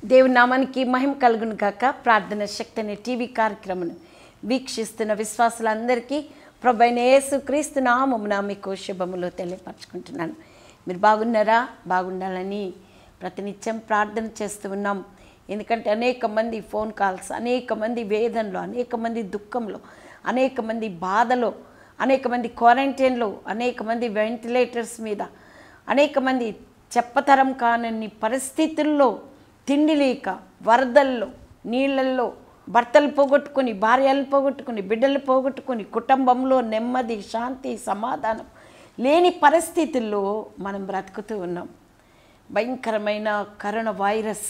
దేవుని నామానికి మహిమ కలుగును కాక ప్రార్థన శక్తి అనే టీవీ కార్యక్రమం వీక్షిస్తున్న విశ్వాసులందరికీ ప్రభైన యేసు క్రీస్తు నామమున మీకు శుభములు తెలియపరచుకుంటున్నాను మీరు బాగున్నారా బాగుండాలని ప్రతినిత్యం ప్రార్థన చేస్తూ ఉన్నాం ఎందుకంటే అనేక మంది ఫోన్ కాల్స్ అనేక మంది వేదనలో అనేక మంది దుఃఖంలో అనేక మంది బాధలో అనేక మంది క్వారంటైన్లో అనేక మంది వెంటిలేటర్స్ మీద అనేక మంది చెప్పతరం కానన్ని పరిస్థితుల్లో తిండి లేక వరదల్లో నీళ్ళల్లో భర్తలు పోగొట్టుకుని భార్యలను పోగొట్టుకుని బిడ్డలు పోగొట్టుకుని కుటుంబంలో నెమ్మది శాంతి సమాధానం లేని పరిస్థితుల్లో మనం బ్రతుకుతూ ఉన్నాం భయంకరమైన కరోనా వైరస్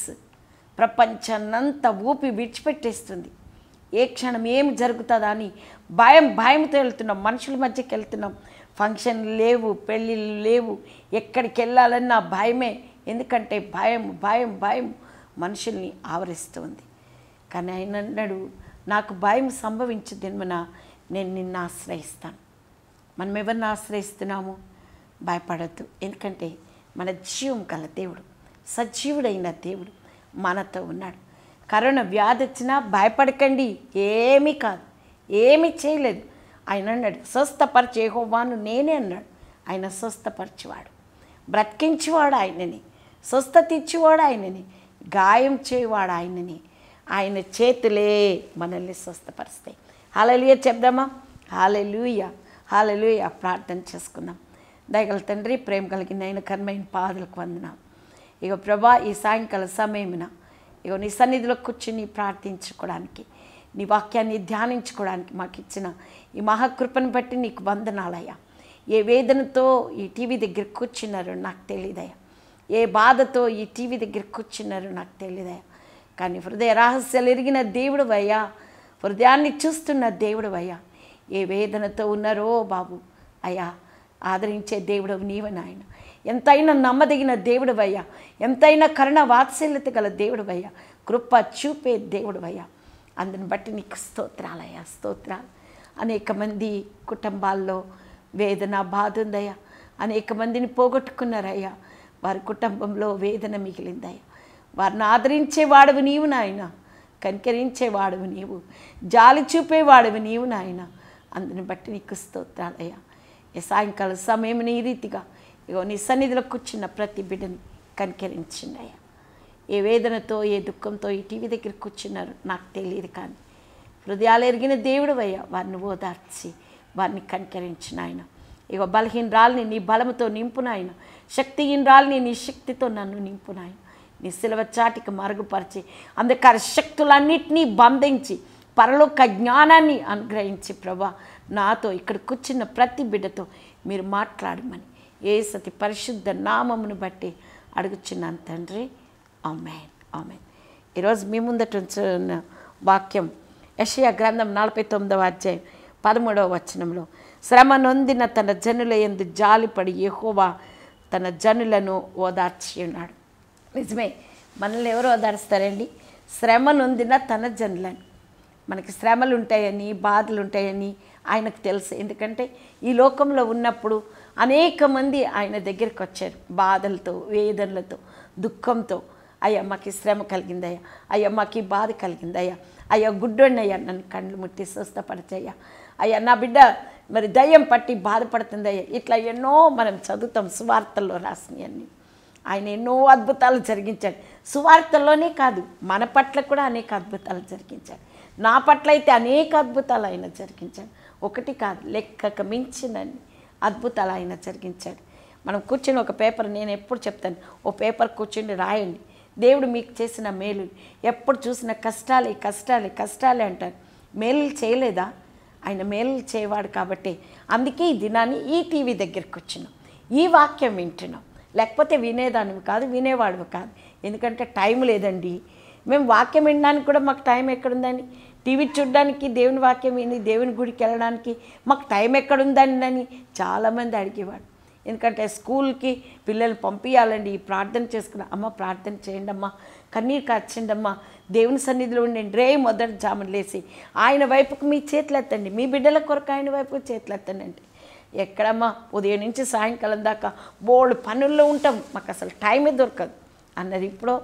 ప్రపంచాన్నంతా ఊపి విడిచిపెట్టేస్తుంది ఏ క్షణం ఏమి జరుగుతుందా అని భయం భయంతో వెళ్తున్నాం మనుషుల మధ్యకి వెళ్తున్నాం ఫంక్షన్లు లేవు పెళ్ళిళ్ళు లేవు ఎక్కడికి వెళ్ళాలన్నా భయమే ఎందుకంటే భయం భయం భయం మనుషుల్ని ఆవరిస్తుంది కానీ ఆయన అన్నాడు నాకు భయం సంభవించదేమన నేను నిన్ను ఆశ్రయిస్తాను మనం ఎవరిని ఆశ్రయిస్తున్నాము భయపడద్దు ఎందుకంటే మన జీవం కల దేవుడు సజీవుడైన దేవుడు మనతో ఉన్నాడు కరోనా వ్యాధి వచ్చినా భయపడకండి ఏమీ కాదు ఏమీ చేయలేదు ఆయన అన్నాడు స్వస్థపరిచే హోవాను నేనే అన్నాడు ఆయన స్వస్థపరిచేవాడు బ్రతికించేవాడు ఆయనని స్వస్థత ఇచ్చేవాడు ఆయనని గాయం చేయవాడు ఆయనని ఆయన చేతులే మనల్ని స్వస్థపరుస్తాయి హాలలుయ చెప్దామా హాలలుయ హాలలుయ ప్రార్థన చేసుకుందాం దయగల తండ్రి ప్రేమ కలిగిన ఆయన కర్మైన పాదులకు వందనాం ఇక ప్రభా ఈ సాయంకాల సమయమున ఇగో నీ సన్నిధిలో కూర్చుని ప్రార్థించుకోవడానికి నీ వాక్యాన్ని ధ్యానించుకోవడానికి మాకు ఇచ్చిన ఈ మహాకృపను బట్టి నీకు వందనాలయ్యా ఏ వేదనతో ఈ టీవీ దగ్గర కూర్చున్నారో నాకు తెలియదయ్యా ఏ బాధతో ఈ టీవీ దగ్గర కూర్చున్నారో నాకు తెలియదయ్యా కానీ హృదయ రహస్యాలు ఎరిగిన దేవుడు అయ్యా హృదయాన్ని చూస్తున్న దేవుడు అయ్యా ఏ వేదనతో ఉన్నారో బాబు అయ్యా ఆదరించే దేవుడు నీవు నాయన ఎంతైనా నమ్మదగిన దేవుడు అయ్యా ఎంతైనా కరుణ వాత్సల్యత గల దేవుడు అయ్యా కృప చూపే దేవుడు అయ్యా అందుని బట్టి నీకు స్తోత్రాలయ్యా స్తోత్రాలు అనేక మంది కుటుంబాల్లో వేదన బాధ ఉందయ్యా అనేక మందిని పోగొట్టుకున్నారయ్యా వారి కుటుంబంలో వేదన మిగిలిందయ్యా వారిని ఆదరించేవాడువు నీవు నాయన కనికరించేవాడువు నీవు జాలి చూపేవాడువు నీవు నాయన అందుని బట్టి నీకు స్తోత్రాలయ్యా ఈ సాయంకాలం సమయం ఈ రీతిగా ఇగో నీ సన్నిధిలో కూర్చున్న ప్రతి బిడ్డని కనికరించింది అయ్యా ఏ వేదనతో ఏ దుఃఖంతో ఈ టీవీ దగ్గర కూర్చున్నారు నాకు తెలియదు కానీ హృదయాలు ఎరిగిన దేవుడు అయ్యా వారిని ఓదార్చి వారిని కనికరించిన ఆయన ఇగో బలహీనరాల్ని నీ బలముతో నింపునాయన శక్తిహీనరాల్ని నీ శక్తితో నన్ను నింపునాయన నీ సిలవ చాటికి మరుగుపరిచి అంధకార శక్తులన్నిటినీ బంధించి పరలోక జ్ఞానాన్ని అనుగ్రహించి ప్రభా నాతో ఇక్కడ కూర్చున్న ప్రతి బిడ్డతో మీరు మాట్లాడమని ఏ సతి పరిశుద్ధ నామమును బట్టి అడుగుచున్నాను తండ్రి ఆమెన్ ఆమెన్ ఈరోజు మీ ముందట ఉంచున్న వాక్యం యషయా గ్రంథం నలభై తొమ్మిదవ అధ్యాయం పదమూడవ వచనంలో శ్రమ నొందిన తన జనుల ఎందు జాలిపడి యెహోవా తన జనులను ఓదార్చి ఉన్నాడు నిజమే మనల్ని ఎవరు ఓదారుస్తారండి శ్రమ నొందిన తన జనులను మనకి శ్రమలు ఉంటాయని బాధలు ఉంటాయని ఆయనకు తెలుసు ఎందుకంటే ఈ లోకంలో ఉన్నప్పుడు అనేక మంది ఆయన దగ్గరికి వచ్చారు బాధలతో వేదనలతో దుఃఖంతో అయ్యా మాకు ఈ శ్రమ కలిగిందయ్యా అయ్యా మాకు ఈ బాధ కలిగిందయ్యా అయ్యా గుడ్డోడినయ్యా నన్ను కళ్ళు ముట్టి స్వస్థపరచయ్యా అయ్యా నా బిడ్డ మరి దయ్యం పట్టి బాధపడుతుందయ్యా ఇట్లా ఎన్నో మనం చదువుతాం సువార్తల్లో రాసినవన్నీ ఆయన ఎన్నో అద్భుతాలు జరిగించాడు సువార్తల్లోనే కాదు మన పట్ల కూడా అనేక అద్భుతాలు జరిగించాడు నా పట్ల అయితే అనేక అద్భుతాలు ఆయన జరిగించాడు ఒకటి కాదు లెక్కకు మించినన్ని అద్భుతాలు ఆయన జరిగించాడు మనం కూర్చొని ఒక పేపర్ నేను ఎప్పుడు చెప్తాను ఓ పేపర్ కూర్చుని రాయండి దేవుడు మీకు చేసిన మేలు ఎప్పుడు చూసిన కష్టాలే కష్టాలే కష్టాలే అంటారు మేలు చేయలేదా ఆయన మేలు చేయవాడు కాబట్టి అందుకే ఈ దినాన్ని ఈ టీవీ దగ్గరికి వచ్చినాం ఈ వాక్యం వింటున్నాం లేకపోతే వినేదానివి కాదు వినేవాడివి కాదు ఎందుకంటే టైం లేదండి మేము వాక్యం వినడానికి కూడా మాకు టైం ఎక్కడుందని టీవీ చూడడానికి దేవుని వాక్యం విని దేవుని గుడికి వెళ్ళడానికి మాకు టైం ఎక్కడుందని అని చాలామంది అడిగేవాడు ఎందుకంటే స్కూల్కి పిల్లలు పంపించాలండి ప్రార్థన చేసుకున్న అమ్మ ప్రార్థన చేయండి అమ్మా కన్నీరు కార్చండి అమ్మా దేవుని సన్నిధిలో ఉండండి రే మొదటి జాములు లేసి ఆయన వైపుకు మీ చేతులు ఎత్తండి మీ బిడ్డల కొరకు ఆయన వైపుకు చేతులు ఎత్తండి అంటే ఎక్కడమ్మా ఉదయం నుంచి సాయంకాలం దాకా బోల్డ్ పనుల్లో ఉంటాం మాకు అసలు టైమే దొరకదు అన్నది ఇప్పుడు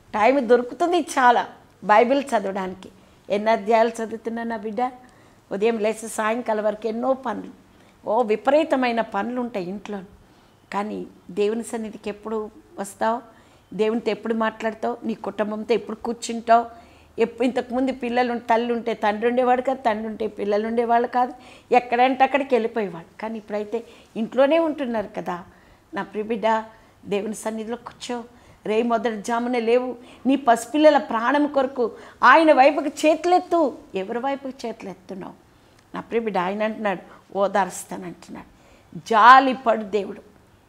టైం దొరుకుతుంది చాలా బైబిల్ చదవడానికి ఎన్ని అధ్యాయాలు చదువుతున్నా నా బిడ్డ ఉదయం లేచి సాయంకాలం వరకు ఎన్నో పనులు ఓ విపరీతమైన పనులు ఉంటాయి ఇంట్లో కానీ దేవుని సన్నిధికి ఎప్పుడు వస్తావు దేవునితో ఎప్పుడు మాట్లాడతావు నీ కుటుంబంతో ఎప్పుడు కూర్చుంటావు ఎప్పుడు ఇంతకుముందు పిల్లలు ఉం- తల్లి ఉంటే తండ్రి ఉండేవాడు కాదు తండ్రి ఉంటే పిల్లలు ఉండేవాళ్ళు కాదు ఎక్కడంటే అక్కడికి వెళ్ళిపోయేవాడు కానీ ఇప్పుడైతే ఇంట్లోనే ఉంటున్నారు కదా నా ప్రిబిడ్డ దేవుని సన్నిధిలో కూర్చో రే మొదటి జామునే లేవు నీ పసిపిల్లల ప్రాణం కొరకు ఆయన వైపుకి చేతులెత్తు ఎవరి వైపుకి చేతులెత్తున్నావు నా ప్రిబిడ్డ ఆయన అంటున్నాడు ఓదారుస్తానంటున్నాడు జాలి పడు దేవుడు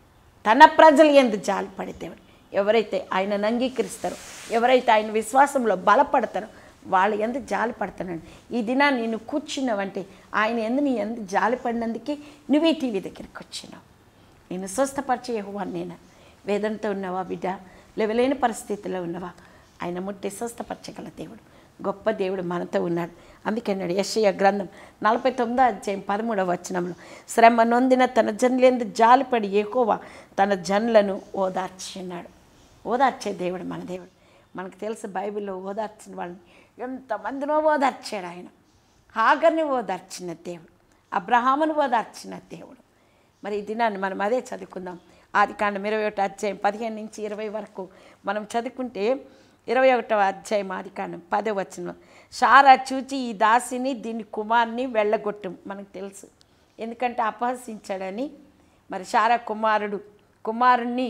తన ప్రజలు ఎందు జాలిపడే దేవుడు ఎవరైతే ఆయనను అంగీకరిస్తారో ఎవరైతే ఆయన విశ్వాసంలో బలపడతారో వాళ్ళ ఎందు జాలి పడతానండి ఈ దినాన్ని నువ్వు కూర్చున్నావంటే ఆయన ఎందు నీ ఎందు జాలి పడినందుకే నువ్వే టీవీ దగ్గరికి వచ్చినావు నేను స్వస్థపరిచే యెహోవాను నేను వేదనతో ఉన్నావా బిడ్డ లేవలేని పరిస్థితిలో ఉన్నవా ఆయన ముట్టి స్వస్థపరచగల దేవుడు గొప్ప దేవుడు మనతో ఉన్నాడు అందుకే అన్నాడు యెషయా గ్రంథం నలభై తొమ్మిదో అధ్యాయం పదమూడవ వచనంలో శ్రమ నొందిన తన జనులందు జాలిపడి ఎక్కువ తన జనులను ఓదార్చున్నాడు ఓదార్చే దేవుడు మన దేవుడు మనకు తెలుసు బైబిల్లో ఓదార్చిన వాళ్ళని ఎంతమందినో ఓదార్చాడు ఆయన హాగర్ని ఓదార్చిన దేవుడు అబ్రహామును ఓదార్చిన దేవుడు మరి ఈ దినాన్ని మనం అదే చదువుకుందాం ఆది కాండం ఇరవై ఒకటో అధ్యాయం పదిహేను నుంచి ఇరవై వరకు మనం చదువుకుంటే ఇరవై ఒకటవ అధ్యాయం ఆది కాండం పదో వచనం సారా చూచి ఈ దాసిని దీని కుమార్ని వెళ్ళగొట్టం మనకు తెలుసు ఎందుకంటే అపహసించాడని మరి సారా కుమారుడు కుమారుణ్ణి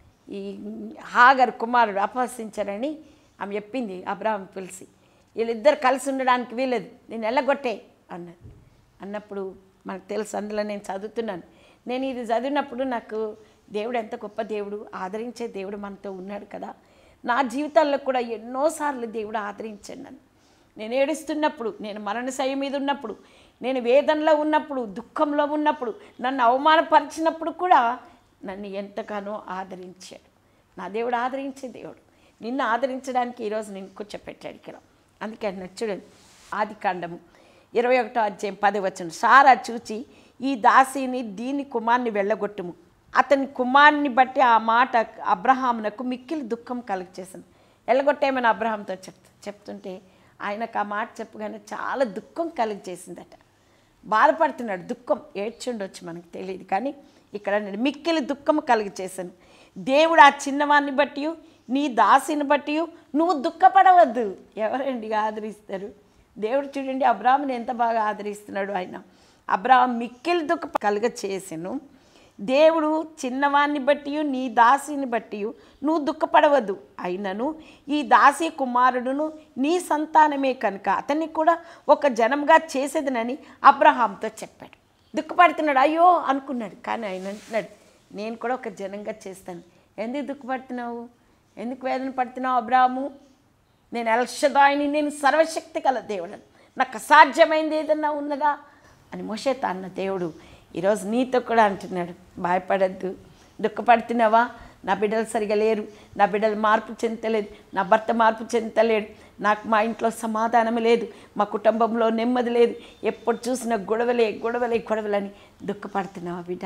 ఈ హాగర్ కుమారుడు అపహసించాడని ఆమె చెప్పింది అబ్రాహం పిలిచి వీళ్ళిద్దరు కలిసి ఉండడానికి వీలేదు నేను వెళ్ళగొట్టే అన్నది అన్నప్పుడు మనకు తెలుసు అందులో నేను చదువుతున్నాను నేను ఇది చదివినప్పుడు నాకు దేవుడు ఎంత గొప్ప దేవుడు ఆదరించే దేవుడు మనతో ఉన్నాడు కదా నా జీవితాల్లో కూడా ఎన్నోసార్లు దేవుడు ఆదరించాడు నన్ను నేను ఏడుస్తున్నప్పుడు నేను మరణశయ్య మీద ఉన్నప్పుడు నేను వేదనలో ఉన్నప్పుడు దుఃఖంలో ఉన్నప్పుడు నన్ను అవమానపరిచినప్పుడు కూడా నన్ను ఎంతగానో ఆదరించాడు నా దేవుడు ఆదరించే దేవుడు నిన్ను ఆదరించడానికి ఈరోజు నేను కూర్చోపెట్టాడు ఇక్కడ అందుకే అన్నాడు చూడండి ఆది కాండము ఇరవై ఒకటో అధ్యాయం పది వచ్చిన సారా చూచి ఈ దాసిని దీని కుమార్ని వెళ్ళగొట్టుము అతని కుమార్ని బట్టి ఆ మాట అబ్రహామునకు మిక్కిలి దుఃఖం కలుగచేసింది వెళ్ళగొట్టేమని అబ్రహాంతో చెప్ చెప్తుంటే ఆయనకు ఆ మాట చెప్పగానే చాలా దుఃఖం కలుగచేసిందట బాధపడుతున్నాడు దుఃఖం ఏడ్చుండొచ్చు మనకు తెలియదు కానీ ఇక్కడ నేను మిక్కిలి దుఃఖం కలుగచేశాను దేవుడు ఆ చిన్నవాన్ని బట్టి నీ దాసిని బట్టి నువ్వు దుఃఖపడవద్దు ఎవరండి ఆదరిస్తారు దేవుడు చూడండి అబ్రాహ్మని ఎంత బాగా ఆదరిస్తున్నాడు ఆయన అబ్రాహం మిక్కిలి దుఃఖ కలుగ చేసెను దేవుడు చిన్నవాన్ని బట్టి నీ దాసిని బట్టి నువ్వు దుఃఖపడవద్దు అయినను ఈ దాసి కుమారుడును నీ సంతానమే కనుక అతన్ని కూడా ఒక జనంగా చేసేదనని అబ్రహాంతో చెప్పాడు దుఃఖపడుతున్నాడు అయ్యో అనుకున్నాడు కానీ ఆయన అంటున్నాడు నేను కూడా ఒక జనంగా చేస్తాను ఎందుకు దుఃఖపడుతున్నావు ఎందుకు వేదన పడుతున్నావు అబ్రాహము నేను ఎల్షదాయిని నేను సర్వశక్తి గల దేవుడను నాకు అసాధ్యమైంది ఏదన్నా ఉన్నదా అని మోషేత అన్న దేవుడు ఈరోజు నీతో కూడా అంటున్నాడు భయపడద్దు దుఃఖపడుతున్నావా నా బిడ్డలు సరిగా లేరు నా బిడ్డలు మార్పు చెందలేదు నా భర్త మార్పు చెందలేడు నాకు మా ఇంట్లో సమాధానం లేదు మా కుటుంబంలో నెమ్మది లేదు ఎప్పుడు చూసినా గొడవలే గొడవలే గొడవలని దుఃఖపడుతున్నావా బిడ్డ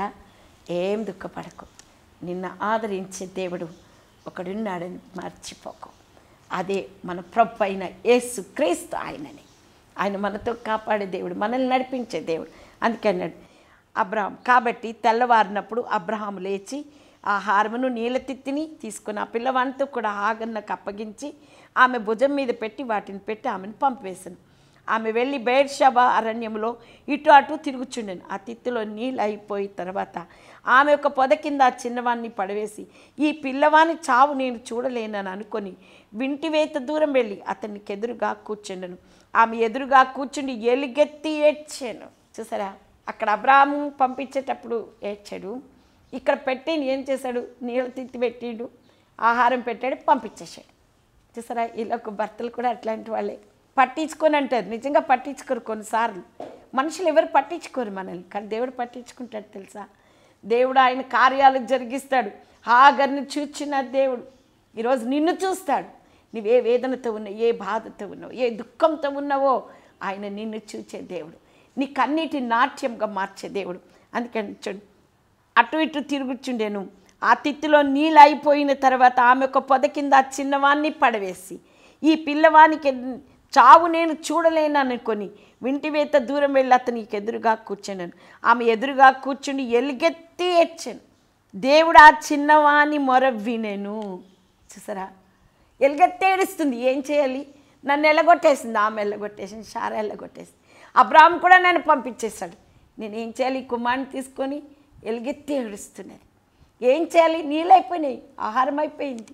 ఏం దుఃఖపడకు నిన్న ఆదరించే దేవుడు ఒకడున్నాడని మర్చిపోకు అదే మన ప్రభు అయిన యేసు క్రీస్తు ఆయనని ఆయన మనతో కాపాడే దేవుడు మనల్ని నడిపించే దేవుడు అందుకే అన్నాడు అబ్రహాం కాబట్టి తెల్లవారినప్పుడు అబ్రహాం లేచి ఆహారమును నీళ్ళ తిత్తిని తీసుకుని ఆ పిల్లవానితో కూడా ఆగన్నకు అప్పగించి ఆమె భుజం మీద పెట్టి వాటిని పెట్టి ఆమెను పంపివేశాను ఆమె వెళ్ళి బేర్షబా అరణ్యంలో ఇటు అటు తిరుగుచుండెను ఆ తిత్తులో నీళ్ళు అయిపోయిన తర్వాత ఆమె ఒక పొద కింద ఆ చిన్నవాన్ని పడవేసి ఈ పిల్లవాని చావు నేను చూడలేనని అనుకొని వింటివేత దూరం వెళ్ళి అతనికి ఎదురుగా కూర్చుండెను ఆమె ఎదురుగా కూర్చుండి ఎలుగెత్తి ఏడ్చాను చూసారా అక్కడ అబ్రాహము పంపించేటప్పుడు ఏడ్చాడు ఇక్కడ పెట్టి ఏం చేశాడు నీళ్ళు తిత్తి పెట్టిండు ఆహారం పెట్టాడు పంపించేశాడు చూసారా వీళ్ళకు భర్తలు కూడా అట్లాంటి వాళ్ళే పట్టించుకొని అంటారు నిజంగా పట్టించుకోరు కొన్నిసార్లు మనుషులు ఎవరు పట్టించుకోరు మనల్ని కానీ దేవుడు పట్టించుకుంటాడు తెలుసా దేవుడు ఆయన కార్యాలు జరిగిస్తాడు హాగర్ని చూచిన దేవుడు ఈరోజు నిన్ను చూస్తాడు నువ్వు ఏ వేదనతో ఉన్నావు ఏ బాధతో ఉన్నావు ఏ దుఃఖంతో ఉన్నావో ఆయన నిన్ను చూచే దేవుడు నీ కన్నీటి నాట్యంగా మార్చే దేవుడు అందుకని చూడు అటు ఇటు తిరుగుచుండెను ఆ తిత్తిలో నీళ్ళు అయిపోయిన తర్వాత ఆమె ఒక పొద కింద ఆ చిన్నవాన్ని పడవేసి ఈ పిల్లవానికి చావు నేను చూడలేను అనుకొని వింటివేత దూరం వెళ్ళి అతనికి ఎదురుగా కూర్చున్నాను ఆమె ఎదురుగా కూర్చుని ఎలుగెత్తి ఏడ్చాను దేవుడు ఆ చిన్నవాని మొర వినెను చూసారా ఎలుగెత్తి ఏడుస్తుంది ఏం చేయాలి నన్ను ఎల్లగొట్టేసింది ఆమె ఎల్లగొట్టేసింది షారా ఎల్లగొట్టేసింది అబ్రాహం కూడా నన్ను పంపించేశాడు నేను ఏం చేయాలి ఈ కుమార్ని తీసుకొని ఎలుగెత్తి ఏడుస్తున్నది ఏం చేయాలి నీళ్ళైపోయినాయి ఆహారం అయిపోయింది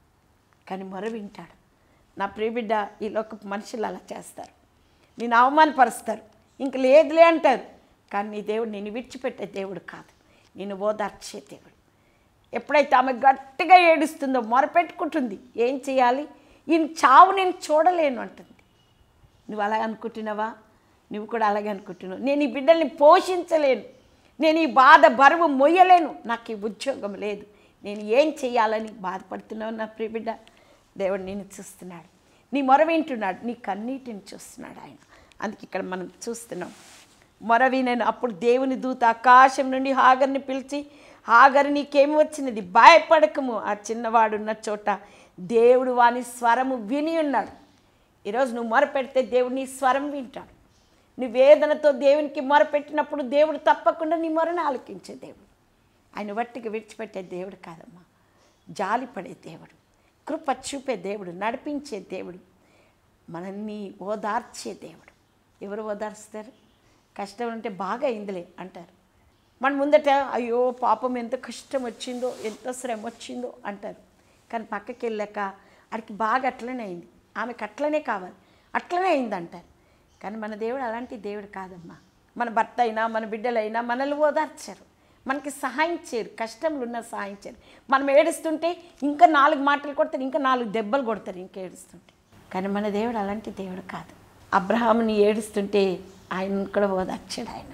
కానీ మొర వింటాడు నా ప్రియబిడ్డ ఈ లోక మనుషులు అలా చేస్తారు నేను అవమానపరుస్తారు ఇంక లేదులే అంటారు కానీ నీ దేవుడు నేను విడిచిపెట్టే దేవుడు కాదు నేను ఓదార్చే దేవుడు ఎప్పుడైతే ఆమె గట్టిగా ఏడుస్తుందో మొరపెట్టుకుంటుంది ఏం చేయాలి ఈయన చావు నేను చూడలేను అంటుంది నువ్వు అలా అనుకుంటున్నావా నువ్వు కూడా అలాగే అనుకుంటున్నావు నేను ఈ బిడ్డల్ని పోషించలేను నేను ఈ బాధ బరువు మొయ్యలేను నాకు ఈ ఉద్యోగం లేదు నేను ఏం చేయాలని బాధపడుతున్నావు నా ప్రియ బిడ్డ దేవుడు నేను చూస్తున్నాడు నీ మొర వింటున్నాడు నీ కన్నీటిని చూస్తున్నాడు ఆయన అందుకే ఇక్కడ మనం చూస్తున్నాం మొర వినను అప్పుడు దేవుని దూత ఆకాశం నుండి హాగర్ని పిలిచి హాగర్ నీకేమి వచ్చినది భయపడకము ఆ చిన్నవాడున్న చోట దేవుడు వాని స్వరము విని ఉన్నాడు ఈరోజు నువ్వు మొరపెడితే దేవుడు నీ స్వరం వింటాడు నీ వేదనతో దేవునికి మొరపెట్టినప్పుడు దేవుడు తప్పకుండా నీ మొరను ఆలకించే దేవుడు ఆయన వట్టిగా విడిచిపెట్టే దేవుడు కాదమ్మా జాలిపడే దేవుడు కృప చూపే దేవుడు నడిపించే దేవుడు మనల్ని ఓదార్చే దేవుడు ఎవరు ఓదార్స్తారు కష్టం అంటే బాగా అయిందిలే అంటారు మన ముందట అయ్యో పాపం ఎంత కష్టం వచ్చిందో ఎంత శ్రమ వచ్చిందో అంటారు కానీ పక్కకి వెళ్ళాక ఆడికి బాగా అట్లనే అయింది ఆమెకు అట్లనే కావాలి అట్లనే అయింది అంటారు కానీ మన దేవుడు అలాంటి దేవుడు కాదమ్మా మన భర్త అయినా మన బిడ్డలైనా మనల్ని ఓదార్చారు మనకి సహాయం చేయరు కష్టంలో ఉన్న సహాయం చేయరు మనం ఏడుస్తుంటే ఇంకా నాలుగు మాటలు కొడతారు ఇంకా నాలుగు దెబ్బలు కొడతారు ఇంకా ఏడుస్తుంటే కానీ మన దేవుడు అలాంటి దేవుడు కాదు అబ్రహాముని ఏడుస్తుంటే ఆయన కూడా ఓదార్చాడు ఆయన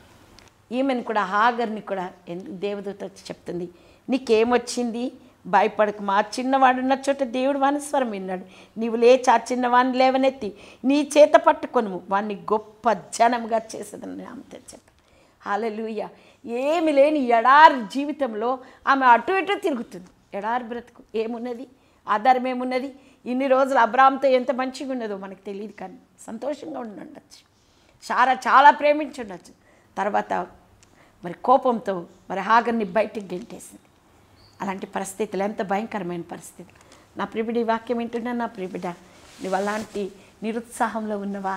ఈమెను కూడా హాగర్ని కూడా ఎందుకు దేవదూత వచ్చి చెప్తుంది నీకేమొచ్చింది భయపడకు మా చిన్నవాడు ఉన్న చోట దేవుడు వాని స్వరం విన్నాడు నీవు లేచి ఆ చిన్నవాడిని లేవనెత్తి నీ చేత పట్టుకొను వాడిని గొప్ప జనంగా చేసేదని ఆమెతో చెప్పి హాలెలూయ ఏమి లేని ఎడారి జీవితంలో ఆమె అటు ఇటు తిరుగుతుంది ఎడారి బ్రతుకు ఏమున్నది ఆధారం ఏమున్నది ఇన్ని రోజులు అబ్రామ్తో ఎంత మంచిగా ఉన్నదో మనకు తెలియదు కానీ సంతోషంగా ఉండి ఉండొచ్చు సారా చాలా ప్రేమించుండొచ్చు తర్వాత మరి కోపంతో మరి హాగర్ని బయటికి గెంటేసింది అలాంటి పరిస్థితులు ఎంత భయంకరమైన పరిస్థితి నా ప్రిబిడి వాక్యం వింటున్నా నా ప్రిబిడ నువ్వు అలాంటి నిరుత్సాహంలో ఉన్నవా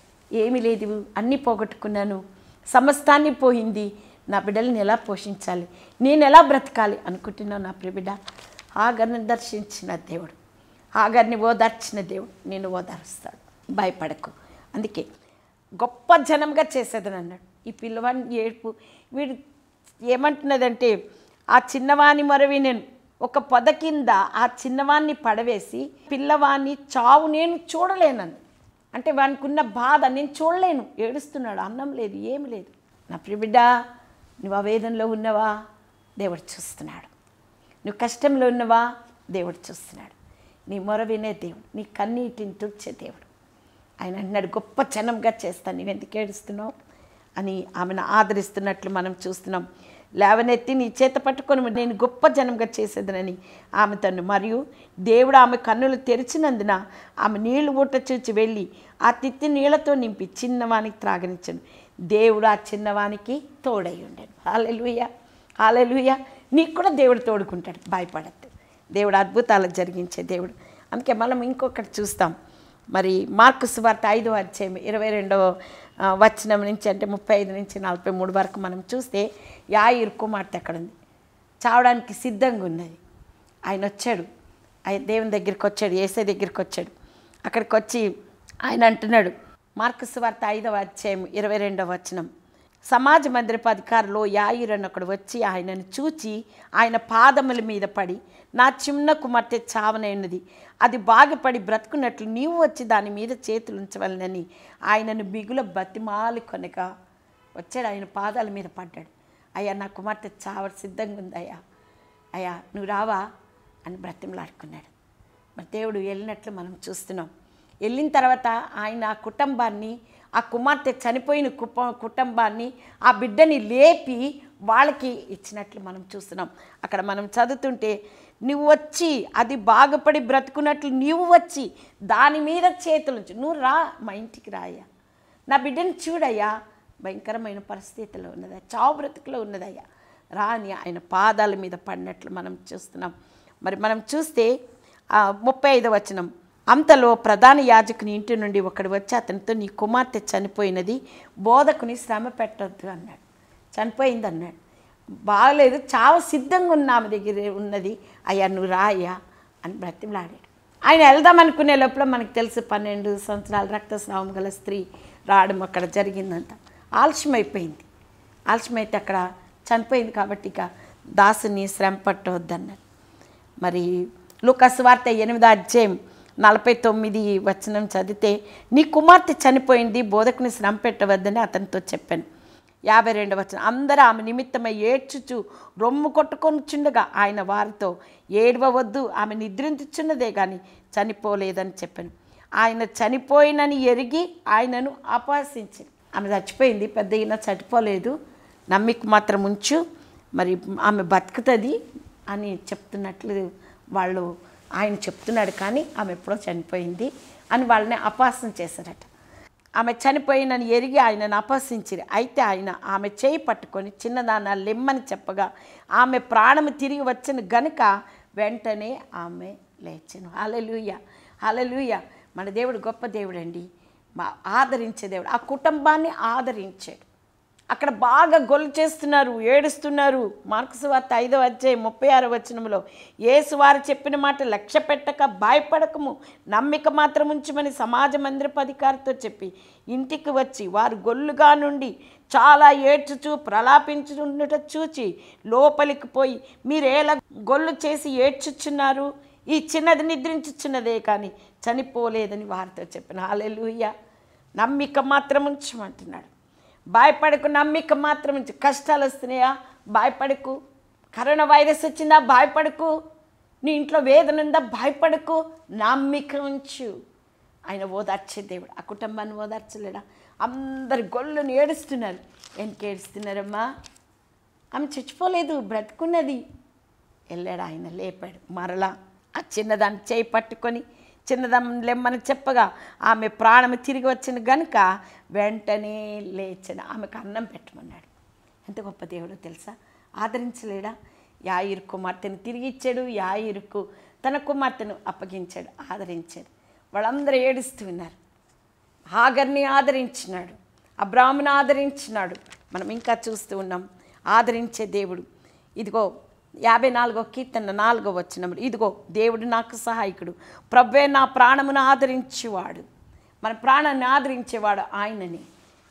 ఏమీ లేదు అన్నీ పోగొట్టుకున్నాను సమస్తాన్ని పోయింది నా బిడ్డల్ని ఎలా పోషించాలి నేను ఎలా బ్రతకాలి అనుకుంటున్నావు నా ప్రిబిడ హాగర్ని దర్శించిన దేవుడు హాగర్ని ఓదార్చిన దేవుడు నేను ఓదారుస్తాడు భయపడకు అందుకే గొప్ప జనంగా చేసేదని అన్నాడు ఈ పిల్లవాడిని ఏడుపు వీడు ఏమంటున్నదంటే ఆ చిన్నవాణి మరవి నేను ఒక పొద కింద ఆ చిన్నవాణ్ణి పడవేసి పిల్లవాణ్ణి చావు నేను చూడలేనని అంటే వానికి ఉన్న బాధ నేను చూడలేను ఏడుస్తున్నాడు అన్నం లేదు ఏమి లేదు నా ప్రిబిడ్డ నువ్వు ఆ వేదనలో ఉన్నవా దేవుడు చూస్తున్నాడు నువ్వు కష్టంలో ఉన్నవా దేవుడు చూస్తున్నాడు నీ మొర వినే దేవుడు నీ కన్నీటిని తుడిచే దేవుడు ఆయన అన్నాడు గొప్ప జనంగా చేస్తాను నువ్వు ఎందుకు ఏడుస్తున్నావు అని ఆమెను ఆదరిస్తున్నట్లు మనం చూస్తున్నాం లేవనెత్తి నీ చేత పట్టుకొని నేను గొప్ప జనంగా చేసేదనని ఆమె తను మరియు దేవుడు ఆమె కన్నులు తెరిచినందున ఆమె నీళ్లు ఊట చూచి వెళ్ళి ఆ తిత్తి నీళ్లతో నింపి చిన్నవానికి త్రాగనిచ్చాను దేవుడు ఆ చిన్నవానికి తోడై ఉండాడు హాలెలుయ హాలెలుయ నీకు కూడా దేవుడు తోడుకుంటాడు భయపడద్దు దేవుడు అద్భుతాలు జరిగించే దేవుడు అందుకే మనం ఇంకొకటి చూస్తాం మరి మార్కు సువార్త ఐదో అధ్యాయం ఇరవై రెండవ ఆ, వచనం నుంచి అంటే ముప్పై ఐదు నుంచి నలభై మూడు వరకు మనం చూస్తే యాయిర్ కుమార్తె అక్కడ ఉంది చావడానికి సిద్ధంగా ఉన్నది ఆయన వచ్చాడు ఆయన దేవుని దగ్గరికి వచ్చాడు ఏసే దగ్గరికి వచ్చాడు అక్కడికి వచ్చి ఆయన అంటున్నాడు మార్కు సువార్త ఐదవ అధ్యాయం ఇరవై రెండవ వచనం సమాజ మందిరపు అధికారులు యాయిర్ అని ఒకడు వచ్చి ఆయనను చూచి ఆయన పాదముల మీద పడి నా చిన్న కుమార్తె చావనైనది అది బాగుపడి బ్రతుకున్నట్లు నీవు వచ్చి దాని మీద చేతులు ఉంచవలనని ఆయనను బిగుల బతిమాలి కొనక వచ్చాడు ఆయన పాదాల మీద పడ్డాడు అయ్యా నా కుమార్తె చావ సిద్ధంగా ఉంది అయ్యా అయ్యా నువ్వు రావా అని బ్రతిమలాడుకున్నాడు మరి దేవుడు వెళ్ళినట్లు మనం చూస్తున్నాం వెళ్ళిన తర్వాత ఆయన ఆ కుటుంబాన్ని ఆ కుమార్తె చనిపోయిన కుప కుటుంబాన్ని ఆ బిడ్డని లేపి వాళ్ళకి ఇచ్చినట్లు మనం చూస్తున్నాం అక్కడ మనం చదువుతుంటే నువ్వు వచ్చి అది బాగుపడి బ్రతుకున్నట్లు నీవు వచ్చి దాని మీద చేతులుంచు నువ్వు రా మా ఇంటికి రాయ్యా నా బిడ్డను చూడయ్యా భయంకరమైన పరిస్థితిలో ఉన్నదా చావు బ్రతుకులో ఉన్నదయ్యా రా అని ఆయన పాదాల మీద పడినట్లు మనం చూస్తున్నాం మరి మనం చూస్తే ఆ, ముప్పై ఐదవ వచనం అంతలో ప్రధాన యాజకుని ఇంటి నుండి ఒకడు వచ్చి అతనితో నీ కుమార్తె చనిపోయినది బోధకుని శ్రమ పెట్టొద్దు అన్నాడు చనిపోయింది అన్నాడు బాగలేదు చావు సిద్ధంగా ఉన్న ఆమె దగ్గర ఉన్నది అయ్యా నువ్వు రా అయ్యా అని బ్రతిమలాడాడు ఆయన వెళ్దాం అనుకునే లోపల మనకు తెలుసు పన్నెండు సంవత్సరాల రక్తస్రావం గల స్త్రీ రావడం అక్కడ జరిగిందంట ఆలస్యం అయిపోయింది ఆలస్యం అయితే అక్కడ చనిపోయింది కాబట్టి ఇక దాసుని శ్రమ పట్టవద్దన్నారు మరి లూకాసు వార్త ఎనిమిదో అధ్యాయం నలభై తొమ్మిది వచనం చదివితే నీ కుమార్తె చనిపోయింది బోధకుని శ్రమ పెట్టవద్దని అతనితో చెప్పాను యాభై రెండవ వచనం అందరూ ఆమె నిమిత్తమై ఏడ్చుచు రొమ్ము కొట్టుకొనిచుండగా ఆయన వారితో ఏడవవద్దు ఆమె నిద్రించుచున్నదే కానీ చనిపోలేదని చెప్పాను ఆయన చనిపోయినని ఎరిగి ఆయనను అపహసించింది ఆమె చచ్చిపోయింది పెద్ద ఈయన చనిపోలేదు నమ్మిక మాత్రం ఉంచు మరి ఆమె బతుకుతుంది అని చెప్తున్నట్లు వాళ్ళు ఆయన చెప్తున్నాడు కానీ ఆమె ఎప్పుడో చనిపోయింది అని వాళ్ళని అపహాసం చేశారట ఆమె చనిపోయినని ఎరిగి ఆయనను అపహసించిరి అయితే ఆయన ఆమె చేయి పట్టుకొని చిన్నదాన లెమ్మని చెప్పగా ఆమె ప్రాణము తిరిగి వచ్చిన గనుక వెంటనే ఆమె లేచెను హల్లెలూయా హల్లెలూయా మన దేవుడు గొప్ప దేవుడండి మా ఆదరించే దేవుడు ఆ కుటుంబాన్ని ఆదరించాడు అక్కడ బాగా గొల్లు చేస్తున్నారు ఏడుస్తున్నారు మార్క్స్ వార్త ఐదవ అధ్యాయం ముప్పై ఆరో వచనంలో యేసు వారు చెప్పిన మాట లక్ష్య పెట్టక భయపడకము నమ్మిక మాత్రం ఉంచమని సమాజ మందిరపు అధికారితో చెప్పి ఇంటికి వచ్చి వారు గొల్లుగా నుండి చాలా ఏడ్చుచూ ప్రలాపించుండుట చూచి లోపలికి పోయి మీరేలా గొల్లు చేసి ఏడ్చుచున్నారు ఈ చిన్నది నిద్రించుచున్నదే కానీ చనిపోలేదని వారితో చెప్పిన హాలెలూయ నమ్మిక మాత్రం ఉంచమంటున్నాడు భయపడకు నమ్మిక మాత్రం ఉంచు కష్టాలు వస్తున్నాయా భయపడకు కరోనా వైరస్ వచ్చిందా భయపడకు నీ ఇంట్లో వేదన ఉందా భయపడకు నమ్మిక ఉంచు ఆయన ఓదార్చే దేవుడు ఆ కుటుంబాన్ని ఓదార్చలేడా అందరు గొల్లుని ఏడుస్తున్నారు ఎందుకు ఏడుస్తున్నారమ్మా ఆమె చచ్చిపోలేదు బ్రతుకున్నది వెళ్ళాడు ఆయన లేపాడు మరలా ఆ చిన్నదాన్ని చేయి పట్టుకొని చిన్నదాన్ని లెమ్మని చెప్పగా ఆమె ప్రాణము తిరిగి వచ్చిన గనుక వెంటనే లేచిన ఆమెకు అన్నం పెట్టమన్నాడు ఎంత గొప్ప దేవుడో తెలుసా ఆదరించలేడా యాయిరు కుమార్తెను తిరిగి ఇచ్చాడు యాయిరుకు తన కుమార్తెను అప్పగించాడు ఆదరించాడు వాళ్ళందరూ ఏడుస్తూ ఉన్నారు హాగర్ని ఆదరించినాడు అబ్రాహ్మను ఆదరించినాడు మనం ఇంకా చూస్తూ ఉన్నాం ఆదరించే దేవుడు ఇదిగో యాభై నాలుగో కీర్తన నాలుగో వచ్చినప్పుడు ఇదిగో దేవుడు నాకు సహాయకుడు ప్రభే నా ప్రాణమును ఆదరించేవాడు మన ప్రాణాన్ని ఆదరించేవాడు ఆయనని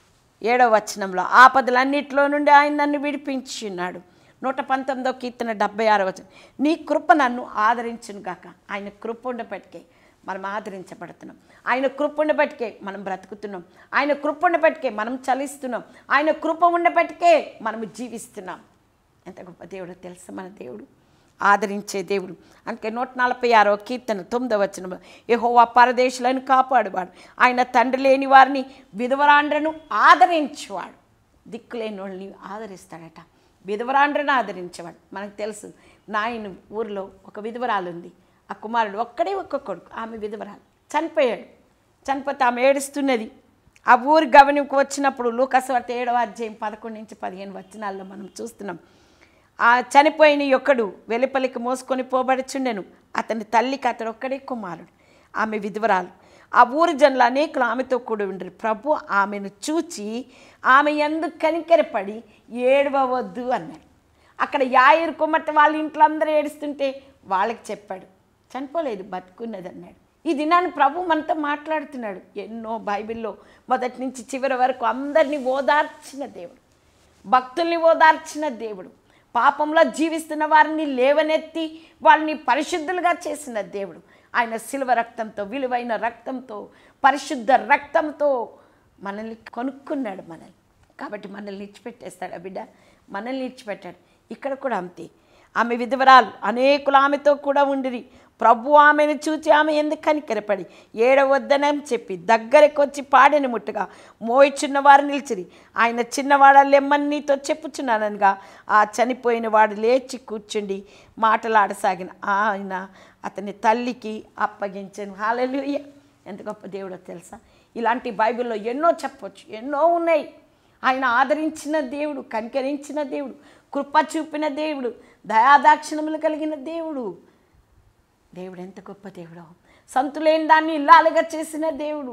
ఏడవ వచనంలో ఆపదలన్నిటిలో నుండి ఆయన నన్ను విడిపించున్నాడు నూట పంతొమ్మిదో కీర్తన డెబ్బై ఆరో వచనం నీ కృప నన్ను ఆదరించును గాక ఆయన కృప ఉండబట్టికే మనం ఆదరించబడుతున్నాం ఆయన కృప ఉండబట్టికే మనం బ్రతుకుతున్నాం ఆయన కృప ఉండబట్టికే మనం చలిస్తున్నాం ఆయన కృప ఉండబట్టికే మనం జీవిస్తున్నాం ఎంత గొప్ప దేవుడో తెలుసా మన దేవుడు ఆదరించే దేవుడు అందుకే నూట నలభై ఆరో కీర్తన తొమ్మిదవ వచనం యెహోవా పరదేశులను కాపాడువాడు ఆయన తండ్రి లేని వారిని విధవరాండ్రను ఆదరించేవాడు దిక్కులేని వాళ్ళని ఆదరిస్తాడట విధవరాండ్రను ఆదరించేవాడు మనకు తెలుసు నాయన ఊరిలో ఒక విధవరాలు ఉంది ఆ కుమారుడు ఒక్కడే ఒక్క కొడుకు ఆమె విధవరాలు చనిపోయాడు చనిపోతే ఆమె ఏడుస్తున్నది ఆ ఊరి గమనింపు వచ్చినప్పుడు లూకస్వార్త ఏడవ అధ్యాయం పదకొండు నుంచి పదిహేను వచనాల్లో మనం చూస్తున్నాం ఆ చనిపోయిన యొక్కడు వెలుపలికి మోసుకొని పోబడుచుండెను అతని తల్లికి అతడు ఒక్కడే కుమారుడు ఆమె విధవరాలు ఆ ఊరి జనులు అనేకులు ఆమెతో కూడి ఉండరు ప్రభు ఆమెను చూచి ఆమె ఎందుకు కనికరపడి ఏడవవద్దు అన్నాడు అక్కడ యాయిరు కుమార్తె వాళ్ళ ఇంట్లో అందరూ ఏడుస్తుంటే వాళ్ళకి చెప్పాడు చనిపోలేదు బతుకున్నది అన్నాడు ఈ దినాన్ని ప్రభు మనతో మాట్లాడుతున్నాడు ఎన్నో బైబిల్లో మొదటి నుంచి చివరి వరకు అందరినీ ఓదార్చిన దేవుడు భక్తుల్ని ఓదార్చిన దేవుడు పాపంలో జీవిస్తున్న వారిని లేవనెత్తి వాళ్ళని పరిశుద్ధులుగా చేసిన దేవుడు ఆయన శిల్వ రక్తంతో విలువైన రక్తంతో పరిశుద్ధ రక్తంతో మనల్ని కొనుక్కున్నాడు మనల్ని కాబట్టి మనల్ని ఇచ్చిపెట్టేస్తాడు ఆ బిడ్డ మనల్ని ఇచ్చిపెట్టాడు ఇక్కడ కూడా అంతే ఆమె విధవరాలు అనేకులు ఆమెతో కూడా ఉండిరి ప్రభు ఆమెను చూచి ఆమె ఎందుకు కనికరపడి ఏడవద్దనని చెప్పి దగ్గరకు వచ్చి పాడిని ముట్టుగా మోయిచున్న వారు నిలిచిరి ఆయన చిన్నవాడ లెమ్మని నీతో చెప్పుచున్నాననగా ఆ చనిపోయిన వాడు లేచి కూర్చుండి మాటలాడసాగిన ఆయన అతని తల్లికి అప్పగించాను హాలెలూయ ఎంత గొప్ప దేవుడో తెలుసా ఇలాంటి బైబిల్లో ఎన్నో చెప్పొచ్చు ఎన్నో ఉన్నాయి ఆయన ఆదరించిన దేవుడు కనికరించిన దేవుడు కృప చూపిన దేవుడు దయాదాక్షిణములు కలిగిన దేవుడు దేవుడు ఎంత గొప్ప దేవుడో సంతులేని దాన్ని ఇల్లాలుగా చేసిన దేవుడు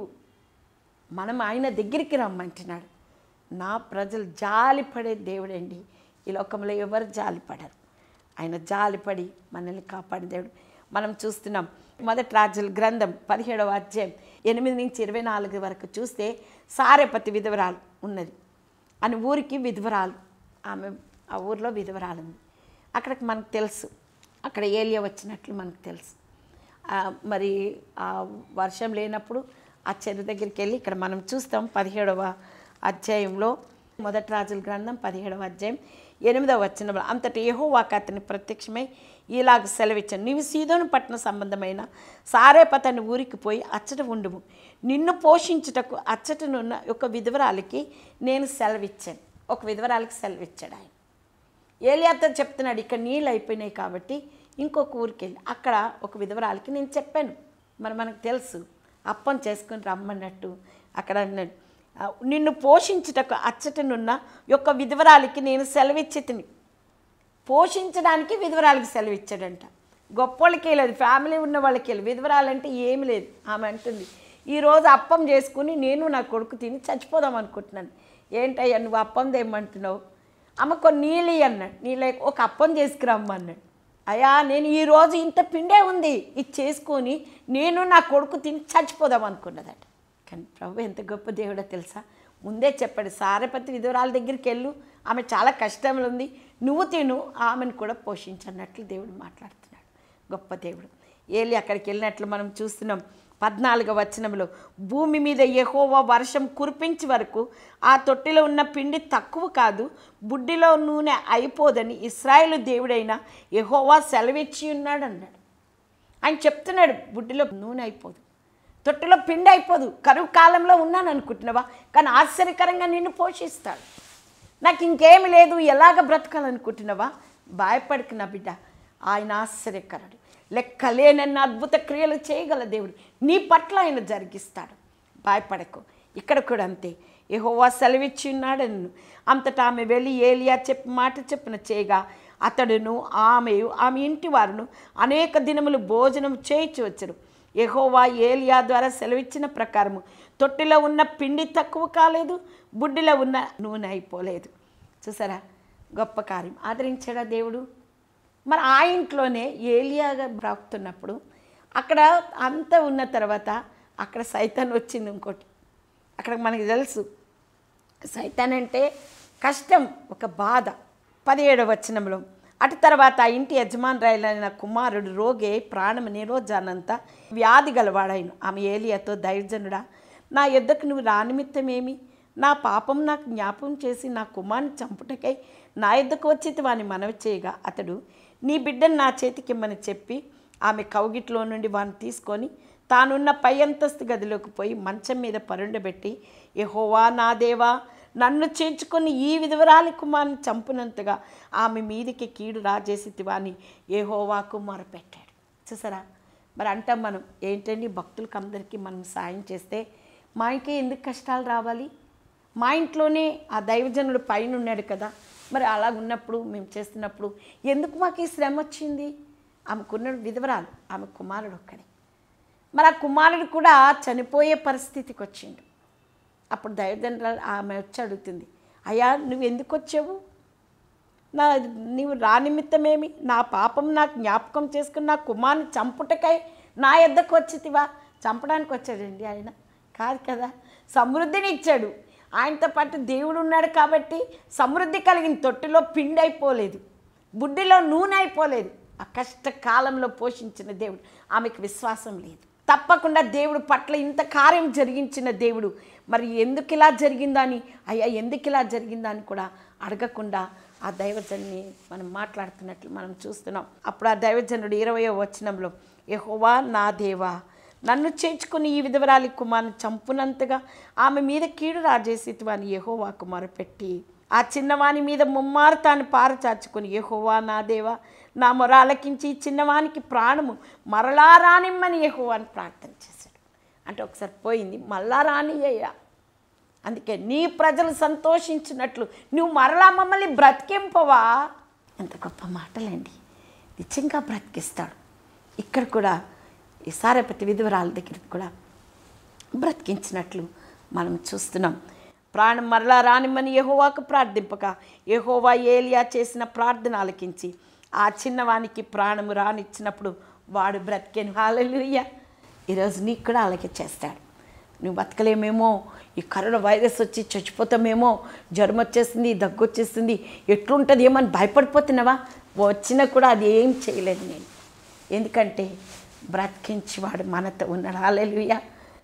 మనం ఆయన దగ్గరికి రమ్మంటున్నాడు నా ప్రజలు జాలిపడే దేవుడండి ఈ లోకంలో ఎవరు జాలిపడరు ఆయన జాలిపడి మనల్ని కాపాడే దేవుడు మనం చూస్తున్నాం మొదటి రాజుల గ్రంథం పదిహేడవ అధ్యాయం ఎనిమిది నుంచి ఇరవై నాలుగు వరకు చూస్తే సారేపతి విధవరాలు ఉన్నది అని ఊరికి విధవరాలు ఆమె ఆ ఊర్లో విధవరాలు ఉంది అక్కడికి మనకు తెలుసు అక్కడ ఏలియా వచ్చినట్లు మనకు తెలుసు ఆ, మరి ఆ వర్షం లేనప్పుడు ఆ చెరు దగ్గరికి వెళ్ళి ఇక్కడ మనం చూస్తాం పదిహేడవ అధ్యాయంలో మొదటి రాజుల గ్రంథం పదిహేడవ అధ్యాయం ఎనిమిదవ వచనంలో అంతటి యెహోవాకు అతని ప్రత్యక్షమై ఇలాగ సెలవిచ్చాను నీవు సీదోను పట్టణ సంబంధమైన సారేపతని ఊరికి పోయి అచ్చట ఉండుము నిన్ను పోషించుటకు అచ్చటనున్న ఒక విధవరాలికి నేను సెలవిచ్చాను ఒక విధవరాలికి సెలవిచ్చాడు ఆయన ఏలియాతో చెప్తున్నాడు ఇక్కడ నీళ్ళు అయిపోయినాయి కాబట్టి ఇంకొక ఊరికి వెళ్ళి అక్కడ ఒక విధవరాలకి నేను చెప్పాను మరి మనకు తెలుసు అప్పం చేసుకొని రమ్మన్నట్టు అక్కడ అన్నాడు "ఆ, నిన్ను పోషించుటకు అచ్చటనున్న యొక్క విధవరాలికి నేను సెలవిచ్చి తిని పోషించడానికి విధవరాలకి సెలవు ఇచ్చాడంట గొప్పోళ్ళకి లేదు ఫ్యామిలీ ఉన్న వాళ్ళకి వెళ్ళి విధవరాలంటే ఏమి లేదు ఆమె అంటుంది ఈరోజు అప్పం చేసుకుని నేను నా కొడుకు తిని చచ్చిపోదాం అనుకుంటున్నాను ఏంటయ్యా నువ్వు అప్పం దేమంటున్నావు అమ్మ కొన్ని నీళ్ళు ఇయ్యి అన్నాడు నీళ్ళ ఒక అప్పం చేసుకురమ్మన్నాడు అయ్యా నేను ఈరోజు ఇంత పిండే ఉంది ఇది చేసుకొని నేను నా కొడుకు తిని చచ్చిపోదాం అనుకున్నదట కానీ ప్రభు ఎంత గొప్ప దేవుడో తెలుసా ముందే చెప్పాడు సారపతి విధురాల దగ్గరికి వెళ్ళు ఆమె చాలా కష్టంలో ఉంది నువ్వు తిను ఆమెను కూడా పోషించన్నట్లు దేవుడు మాట్లాడుతున్నాడు గొప్ప దేవుడు ఏలి అక్కడికి వెళ్ళినట్లు మనం చూస్తున్నాం పద్నాలుగో వచనంలో భూమి మీద యెహోవా వర్షం కురిపించి వరకు ఆ తొట్టిలో ఉన్న పిండి తక్కువ కాదు బుడ్డిలో నూనె అయిపోదని ఇస్రాయేలు దేవుడైన యెహోవా సెలవిచ్చి ఉన్నాడు అన్నాడు ఆయన చెప్తున్నాడు బుడ్డిలో నూనె అయిపోదు తొట్టిలో పిండి అయిపోదు కరువు కాలంలో ఉన్నాను అనుకుంటున్నావా కానీ ఆశ్చర్యకరంగా నిన్ను పోషిస్తాడు నాకు ఇంకేమి లేదు ఎలాగ బ్రతకాలనుకుంటున్నావా భయపడకు నా బిడ్డ ఆయన ఆశ్చర్యకరుడు లెక్కలేనన్న అద్భుత క్రియలు చేయగల దేవుడు నీ పట్ల ఆయన జరిగిస్తాడు భయపడకు ఇక్కడ కూడా అంతే యెహోవా సెలవిచ్చి ఉన్నాడను అంతటా ఆమె వెళ్ళి ఏలియా చెప్పి మాట చెప్పిన చేయగా అతడును ఆమెయు ఆమె ఇంటి వారును అనేక దినములు భోజనం చేయించి వచ్చారు యెహోవా ఏలియా ద్వారా సెలవిచ్చిన ప్రకారము తొట్టిలో ఉన్న పిండి తక్కువ కాలేదు బుడ్డిలో ఉన్న నూనె అయిపోలేదు చూసారా గొప్ప కార్యం ఆదరించాడా దేవుడు మరి ఆ ఇంట్లోనే ఏలియాగా బ్రాకుతున్నప్పుడు అక్కడ అంతా ఉన్న తర్వాత అక్కడ సైతాన్ వచ్చింది ఇంకోటి అక్కడ మనకి తెలుసు సైతాన్ అంటే కష్టం ఒక బాధ పదిహేడవ వచనంలో అటు తర్వాత ఆ ఇంటి యజమానురాయలైన కుమారుడు రోగే ప్రాణం నిరోజానంత వ్యాధి గలవాడాయను ఆమె ఏలియాతో దైర్జనుడా నా యొద్దకు నువ్వు రానిమిత్తమేమి నా పాపం నాకు జ్ఞాపం చేసి నా కుమారుని చంపుటకై నా యొద్దకు వచ్చి వాని మనవి చేయగా అతడు నీ బిడ్డను నా చేతికిమ్మని చెప్పి ఆమె కౌగిట్లో నుండి వాడిని తీసుకొని తానున్న పై అంతస్తు గదిలోకి పోయి మంచం మీద పరుండబెట్టి యెహోవా నా దేవా నన్ను చేర్చుకొని ఈ విధవరాలి కుమారుని చంపునంతగా ఆమె మీదికి కీడు రాజేసి అని యెహోవాకు మొరపెట్టాడు చూసారా మరి అంటాం మనం ఏంటండి భక్తులకు అందరికీ మనం సాయం చేస్తే మా ఇంకే ఎందుకు కష్టాలు రావాలి మా ఇంట్లోనే ఆ దైవజనుడు పైన ఉన్నాడు కదా మరి అలా ఉన్నప్పుడు మేము చేస్తున్నప్పుడు ఎందుకు మాకు ఈ శ్రమ వచ్చింది ఆమెకున్న విధవరాలు ఆమె కుమారుడు ఒక్కడే మరి ఆ కుమారుడు కూడా చనిపోయే పరిస్థితికి వచ్చిండు అప్పుడు దైవజనురాలు ఆమె వచ్చి అడుగుతుంది అయ్యా నువ్వు ఎందుకు వచ్చావు నా నీవు రానిమిత్తమేమి నా పాపం నాకు జ్ఞాపకం చేసుకుని నా కుమార్ని చంపుటకై నా ఎద్దకు వచ్చితివా చంపడానికి వచ్చాడండి ఆయన కాదు కదా సమృద్ధిని ఇచ్చాడు ఆయనతో పాటు దేవుడు ఉన్నాడు కాబట్టి సమృద్ధి కలిగిన తొట్టిలో పిండి అయిపోలేదు బుడ్డిలో నూనె అయిపోలేదు ఆ కష్టకాలంలో పోషించిన దేవుడు ఆమెకు విశ్వాసం లేదు తప్పకుండా దేవుడు పట్ల ఇంత కార్యం జరిగించిన దేవుడు మరి ఎందుకు ఇలా జరిగిందని అయ్యా ఎందుకు ఇలా జరిగిందని కూడా అడగకుండా ఆ దైవజన్ని మనం మాట్లాడుతున్నట్లు మనం చూస్తున్నాం అప్పుడు ఆ దైవజనుడు ఇరవయో వచనంలో యెహోవా నా దేవా నన్ను చేర్చుకుని ఈ విధవరాలి కుమారుని చంపునంతగా ఆమె మీద కీడు రాజేసితివా అని యెహోవా కుమారు పెట్టి ఆ చిన్నవాని మీద ముమ్మారు తాను పారచాచుకుని యెహోవా నా దేవా నా మొరాలకించి ఈ చిన్నవానికి ప్రాణము మరలా రానిమ్మని యెహోవాని ప్రార్థన చేశాడు అంటే ఒకసారి పోయింది మళ్ళా రానియ్యా అందుకే నీ ప్రజలు సంతోషించినట్లు నువ్వు మరలా మమ్మల్ని బ్రతికింపవా ఎంత గొప్ప మాటలండి నిజంగా బ్రతికిస్తాడు ఇక్కడ కూడా ఈ సారపతి విధవరాల దగ్గర కూడా బ్రతికించినట్లు మనం చూస్తున్నాం ప్రాణం మరలా రానిమ్మని యెహోవాకు ప్రార్థింపక యెహోవా ఏలియా చేసిన ప్రార్థన ఆలకించి ఆ చిన్నవానికి ప్రాణము రానిచ్చినప్పుడు వాడు బ్రతికేను హాలలుయ్య ఈరోజు నీకు కూడా అలాగే చేస్తాడు నువ్వు బతకలేమేమో ఈ కరోనా వైరస్ వచ్చి చచ్చిపోతామేమో జ్వరం వచ్చేసింది దగ్గు వచ్చేసింది ఎట్లుంటుంది ఏమో అని భయపడిపోతున్నావా వచ్చినా కూడా అది ఏం చేయలేదు నేను ఎందుకంటే బ్రతికించేవాడు మనతో ఉన్నాడు హాలలుయ్య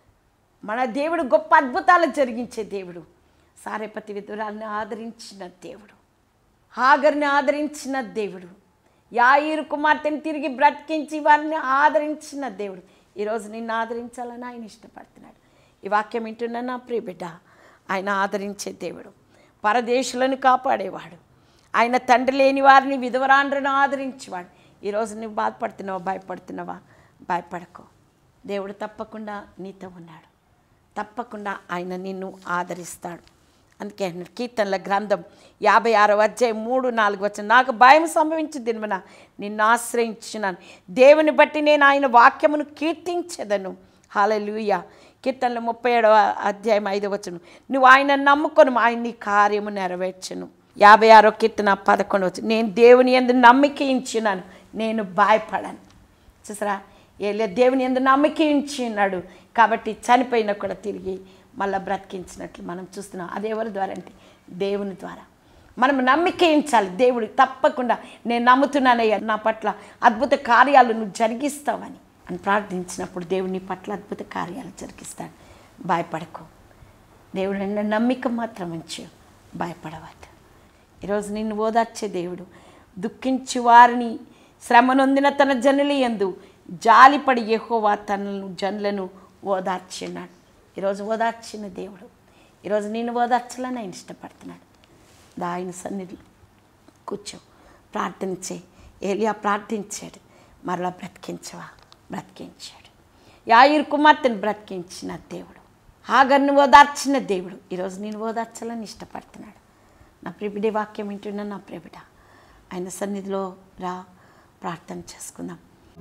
మన దేవుడు గొప్ప అద్భుతాలు జరిగించే దేవుడు సారేపతి విధురాల్ని ఆదరించిన దేవుడు హాగర్ని ఆదరించిన దేవుడు యాయిరు కుమార్తెని తిరిగి బ్రతికించి వారిని ఆదరించిన దేవుడు ఈరోజు నిన్ను ఆదరించాలని ఆయన ఇష్టపడుతున్నాడు ఈ వాక్యం వింటున్న నా ప్రియ బిడ్డ ఆయన ఆదరించే దేవుడు పరదేశులను కాపాడేవాడు ఆయన తండ్రి లేని వారిని విధవరాండ్రను ఆదరించేవాడు ఈరోజు నువ్వు బాధపడుతున్నావా భయపడుతున్నావా భయపడకో దేవుడు తప్పకుండా నీతో ఉన్నాడు తప్పకుండా ఆయన నిన్ను ఆదరిస్తాడు అందుకే అన్నాడు కీర్తనల గ్రంథం యాభై ఆరో అధ్యాయం మూడు నాలుగు వచ్చిన నాకు భయం సంభవించి దినమన నిన్ను ఆశ్రయించున్నాను దేవుని బట్టి నేను ఆయన వాక్యమును కీర్తించదను హాలూయ కీర్తనల ముప్పై ఏడవ అధ్యాయం ఐదో వచ్చును నువ్వు ఆయన నమ్ముకొని ఆయన నీ కార్యము నెరవేర్చను యాభై ఆరో కీర్తన పదకొండు వచ్చి నేను దేవుని ఎందు నమ్మిక ఇచ్చినాను నేను భయపడను చూసారా ఏలియా దేవుని ఎందు నమ్మిక ఉన్నాడు కాబట్టి చనిపోయినా కూడా తిరిగి మళ్ళీ బ్రతికించినట్లు మనం చూస్తున్నాం అది ఎవరి ద్వారా అంటే దేవుని ద్వారా మనం నమ్మిక ఉంచాలి దేవుడు తప్పకుండా నేను నమ్ముతున్నానయ్యా నా పట్ల అద్భుత కార్యాలు నువ్వు జరిగిస్తావని అని ప్రార్థించినప్పుడు దేవుని పట్ల అద్భుత కార్యాలు జరిగిస్తాడు భయపడకు దేవుడు నిన్న నమ్మిక మాత్రం ఉంచు భయపడవద్దు ఈరోజు నిన్ను ఓదార్చే దేవుడు దుఃఖించి వారిని శ్రమ నొందిన తన జనులు ఎందు జాలిపడి యెహోవా తనను జనులను ఓదార్చిన్నాడు ఈరోజు ఓదార్చిన దేవుడు ఈరోజు నేను ఓదార్చాలని ఆయన ఇష్టపడుతున్నాడు దా ఆయన సన్నిధి కూర్చో ప్రార్థించే ఏలియా ప్రార్థించాడు మరలా బ్రతికించవా బ్రతికించాడు యాయిర్ కుమార్తెను బ్రతికించిన దేవుడు హాగర్ను ఓదార్చిన దేవుడు ఈరోజు నేను ఓదార్చాలని ఇష్టపడుతున్నాడు నా ప్రిబిడే వాక్యం వింటున్నా నా ప్రిబిడ ఆయన సన్నిధిలో రా ప్రార్థన చేసుకుందాం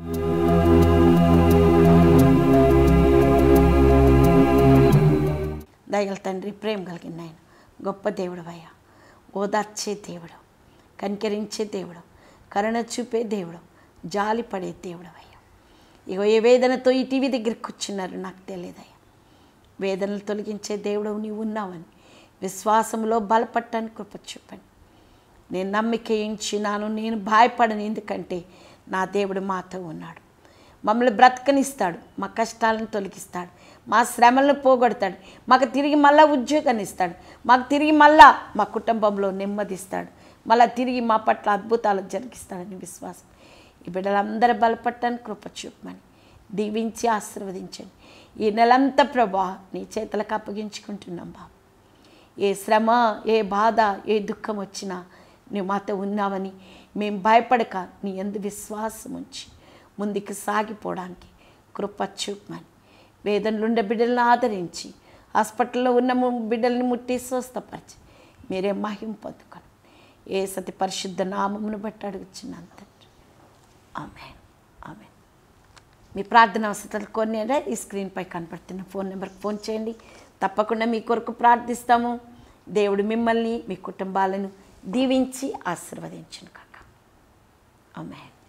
దయగల తండ్రి ప్రేమ కలిగిన ఆయన గొప్ప దేవుడు అయ్యా ఓదార్చే దేవుడు కనికరించే దేవుడు కరుణ చూపే దేవుడు జాలి పడే దేవుడు అయ్యా ఇగో ఏ వేదనతో ఈ టీవీ దగ్గరికి కూర్చున్నారు నాకు తెలియదయ్యా వేదనలు తొలగించే దేవుడు నీవు ఉన్నావని విశ్వాసంలో బలపట్టాన్ని కృప చూపండి నేను నమ్మిక ఎంచినాను నేను భయపడను ఎందుకంటే నా దేవుడు మాతో ఉన్నాడు మమ్మల్ని బ్రతకనిస్తాడు మా కష్టాలను తొలగిస్తాడు మా శ్రమలను పోగొడతాడు మాకు తిరిగి మళ్ళా ఉద్యోగాన్ని ఇస్తాడు మాకు తిరిగి మళ్ళా మా కుటుంబంలో నెమ్మదిస్తాడు మళ్ళా తిరిగి మా పట్ల అద్భుతాలు జరిగిస్తాడని విశ్వాసం ఈ బిడ్డలందరూ బలపట్టాన్ని కృప చూపమని దీవించి ఆశీర్వదించండి ఈ నెలంతా ప్రభా నీ చేతులకు అప్పగించుకుంటున్నాం బాబు ఏ శ్రమ ఏ బాధ ఏ దుఃఖం వచ్చినా నువ్వు మాతో ఉన్నావని మేము భయపడక నీ ఎందు విశ్వాసం ఉంచి ముందుకు సాగిపోవడానికి కృప చూపమని వేదనలుండే బిడ్డలను ఆదరించి హాస్పిటల్లో ఉన్న ము- బిడ్డల్ని ముట్టి స్వస్థపరిచి మీరే మహిం పొందుకొని ఏ సతి పరిశుద్ధ నామమును బట్టి అడుగుచున్నాను తండ్రి ఆమె ఆమె మీ ప్రార్థన అవసరాలు కొన్ని అంటే ఈ స్క్రీన్పై కనపడుతున్న ఫోన్ నెంబర్కి ఫోన్ చేయండి తప్పకుండా మీ కొరకు ప్రార్థిస్తాము దేవుడు మిమ్మల్ని మీ కుటుంబాలను దీవించి ఆశీర్వదించును కాక ఆమె